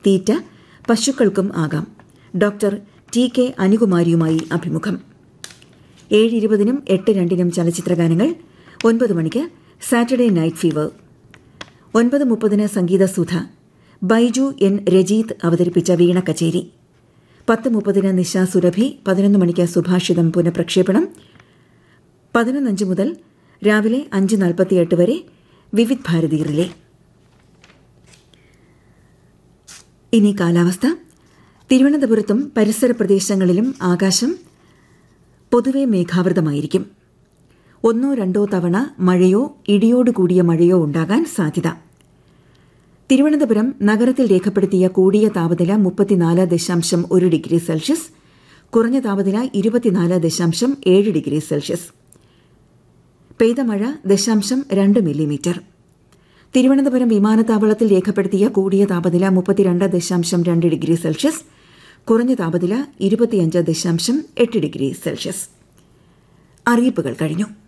തീറ്റ പശുക്കൾക്കും ആകാം doctor T K അനുകുമാരിയുമായി അഭിമുഖം ഏഴ് ഇരുപതിനും എട്ട് രണ്ടിനും ചലച്ചിത്രഗാനങ്ങൾ ഒൻപത് മണിക്ക് സാറ്റർഡേ നൈറ്റ് ഫീവർ ഒൻപത് മുപ്പതിന് സംഗീതസുധ ബൈജു എൻ രജീത് അവതരിപ്പിച്ച വീണ കച്ചേരി പത്ത് മുപ്പതിന് നിശ സുരഭി പതിനൊന്ന് മണിക്ക് സുഭാഷിതം പുനഃപ്രക്ഷേപണം പതിനൊന്നഞ്ച് മുതൽ രാവിലെ അഞ്ച് നാൽപ്പത്തിയെട്ട് വരെ വിവിധ് ഭാരതി റിലേ ഇനി കാലാവസ്ഥ തിരുവനന്തപുരത്തും പരിസര പ്രദേശങ്ങളിലും ആകാശം പൊതുവെ മേഘാവൃതമായിരിക്കും ഒന്നോ രണ്ടോ തവണ മഴയോ ഇടിയോടുകൂടിയ മഴയോ ഉണ്ടാകാൻ സാധ്യത തിരുവനന്തപുരം നഗരത്തിൽ രേഖപ്പെടുത്തിയ കൂടിയ താപനില മുപ്പത്തിനാല് ദശാംശം ഒരു ഡിഗ്രി സെൽഷ്യസ് കുറഞ്ഞ താപനില ഇരുപത്തിനാല് ദശാംശം ഏഴ് ഡിഗ്രി സെൽഷ്യസ് പെയ്ത മഴ ദശാംശം രണ്ട് മില്ലിമീറ്റർ തിരുവനന്തപുരം വിമാനത്താവളത്തിൽ രേഖപ്പെടുത്തിയ കൂടിയ താപനില മുപ്പത്തിരണ്ട് ദശാംശം രണ്ട് ഡിഗ്രി സെൽഷ്യസ് കുറഞ്ഞ താപനില ഇരുപത്തിയഞ്ച് ദശാംശം എട്ട് ഡിഗ്രി സെൽഷ്യസ് അറിയിപ്പുകൾ കഴിഞ്ഞു